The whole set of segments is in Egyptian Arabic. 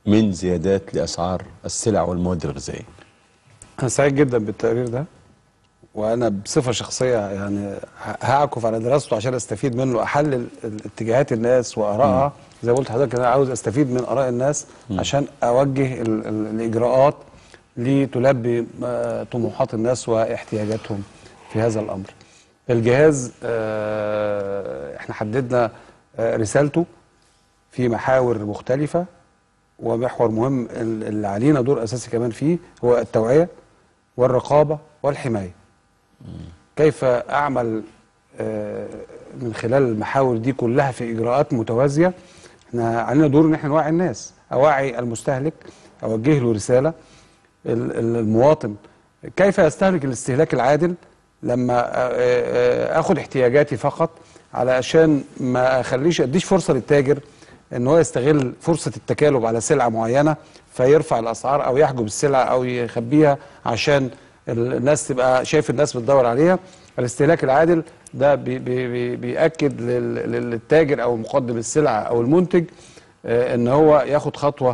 من زيادات لاسعار السلع والمواد الغذائيه انا سعيد جدا بالتقرير ده وانا بصفه شخصيه يعني هعكف على دراسته عشان استفيد منه احلل اتجاهات الناس وارائها زي ما قلت لحضرتك انا عاوز استفيد من اراء الناس عشان اوجه ال ال الاجراءات لتلبي آه، طموحات الناس واحتياجاتهم في هذا الامر. الجهاز آه، احنا حددنا آه، رسالته في محاور مختلفه ومحور مهم ال- اللي علينا دور اساسي كمان فيه هو التوعيه والرقابه والحمايه. كيف اعمل آه، من خلال المحاور دي كلها في اجراءات متوازيه احنا علينا دور ان احنا نوعي الناس اوعي المستهلك اوجه له رساله ال- ال- المواطن كيف يستهلك الاستهلاك العادل لما آه، آه، اخد احتياجاتي فقط علشان ما اخليش اديش فرصه للتاجر ان هو يستغل فرصه التكالب على سلعه معينه فيرفع الاسعار او يحجب السلعه او يخبيها عشان ال- الناس تبقى شايف الناس بتدور عليها الاستهلاك العادل ده بي بي بي بيأكد لل- للتاجر او مقدم السلعه او المنتج آه، ان هو ياخد خطوه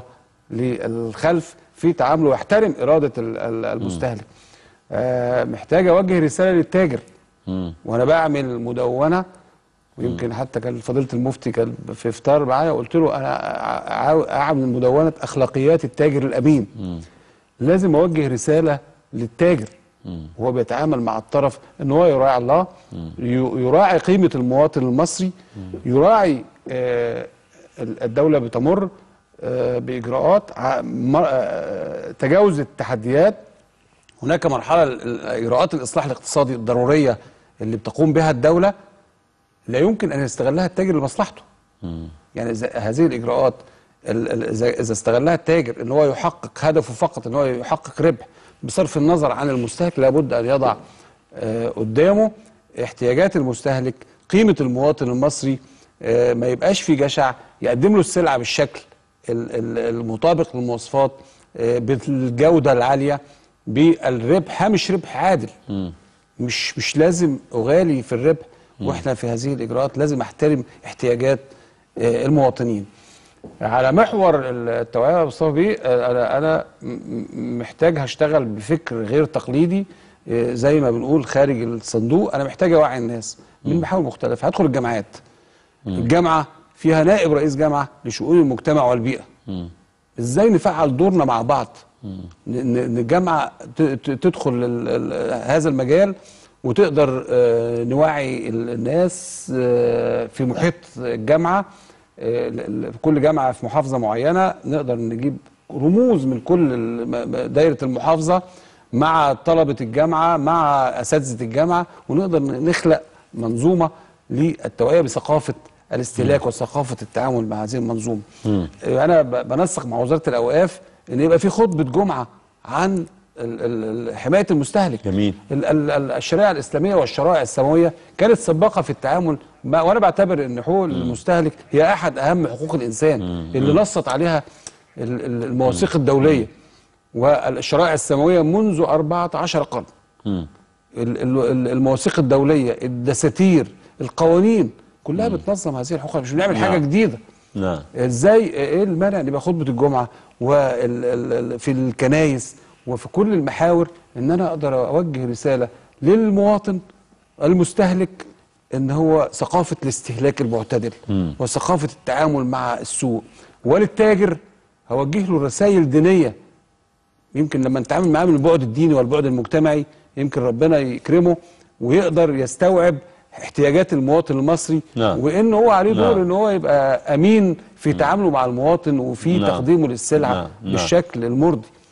للخلف في تعامله ويحترم اراده ال- ال- المستهلك آه، محتاج اوجه رساله للتاجر وانا بعمل مدونه ويمكن حتى كان فضيله المفتي كان في افطار معايا قلت له انا عاو- اعمل مدونه اخلاقيات التاجر الامين لازم اوجه رساله للتاجر وهو بيتعامل مع الطرف ان هو يراعي الله ي- يراعي قيمه المواطن المصري يراعي آه، ال- الدوله بتمر آه، باجراءات ع- مر- آه، تجاوز التحديات هناك مرحله ال- ال- اجراءات الاصلاح الاقتصادي الضروريه اللي بتقوم بها الدوله لا يمكن ان يستغلها التاجر لمصلحته يعني إذا هذه الاجراءات ال- ال- اذا إذا استغلها التاجر ان هو يحقق هدفه فقط ان هو يحقق ربح بصرف النظر عن المستهلك لابد ان يضع آه، قدامه احتياجات المستهلك قيمه المواطن المصري آه، ما يبقاش في جشع يقدم له السلعه بالشكل ال- ال- المطابق للمواصفات آه، بالجوده العاليه بالربح هامش ربح عادل مش مش لازم اغالي في الربح واحنا في هذه الاجراءات لازم احترم احتياجات آه، المواطنين على محور التوعيه يا مصطفى بيه آه، انا انا م- م- محتاج هشتغل بفكر غير تقليدي آه، زي ما بنقول خارج الصندوق انا محتاج اوعي الناس من محاور مختلفه هدخل الجامعات الجامعه فيها نائب رئيس جامعه لشؤون المجتمع والبيئه ازاي نفعل دورنا مع بعض ن- ن- ان الجامعه ت- ت- تدخل ال- ال- هذا المجال وتقدر آه، نوعي ال- الناس آه، في محيط الجامعه آه، ل- ل- في كل جامعه في محافظه معينه نقدر نجيب رموز من كل ال- م- م- دايره المحافظه مع طلبه الجامعه مع اساتذه الجامعه ونقدر نخلق منظومه للتوعيه بثقافه الاستهلاك وثقافه التعامل مع هذه المنظومه. انا ب- بنسق مع وزاره الاوقاف ان يبقى في خطبه جمعه عن ال- ال- ال- حمايه المستهلك. جميل. ال- ال- ال- الشريعه الاسلاميه والشرائع السماويه كانت سباقه في التعامل مع وانا بعتبر ان حقوق المستهلك هي احد اهم حقوق الانسان اللي نصت عليها ال- ال- المواثيق الدوليه والشرائع السماويه منذ 14 قرن. ال- ال- ال- المواثيق الدوليه الدساتير القوانين كلها بتنظم هذه الحقوق مش بنعمل حاجه نعم. جديده نعم ازاي ايه المانع ان يبقى خطبه الجمعه وفي الكنايس وفي كل المحاور ان انا اقدر اوجه رساله للمواطن المستهلك ان هو ثقافه الاستهلاك المعتدل وثقافه التعامل مع السوق وللتاجر هوجه له رسائل دينيه يمكن لما نتعامل معاه من البعد الديني والبعد المجتمعي يمكن ربنا يكرمه ويقدر يستوعب احتياجات المواطن المصري نعم. وان هو عليه دور نعم. ان هو يبقى امين في تعامله مع المواطن وفي نعم. تقديمه للسلعه نعم. نعم. بالشكل المرضي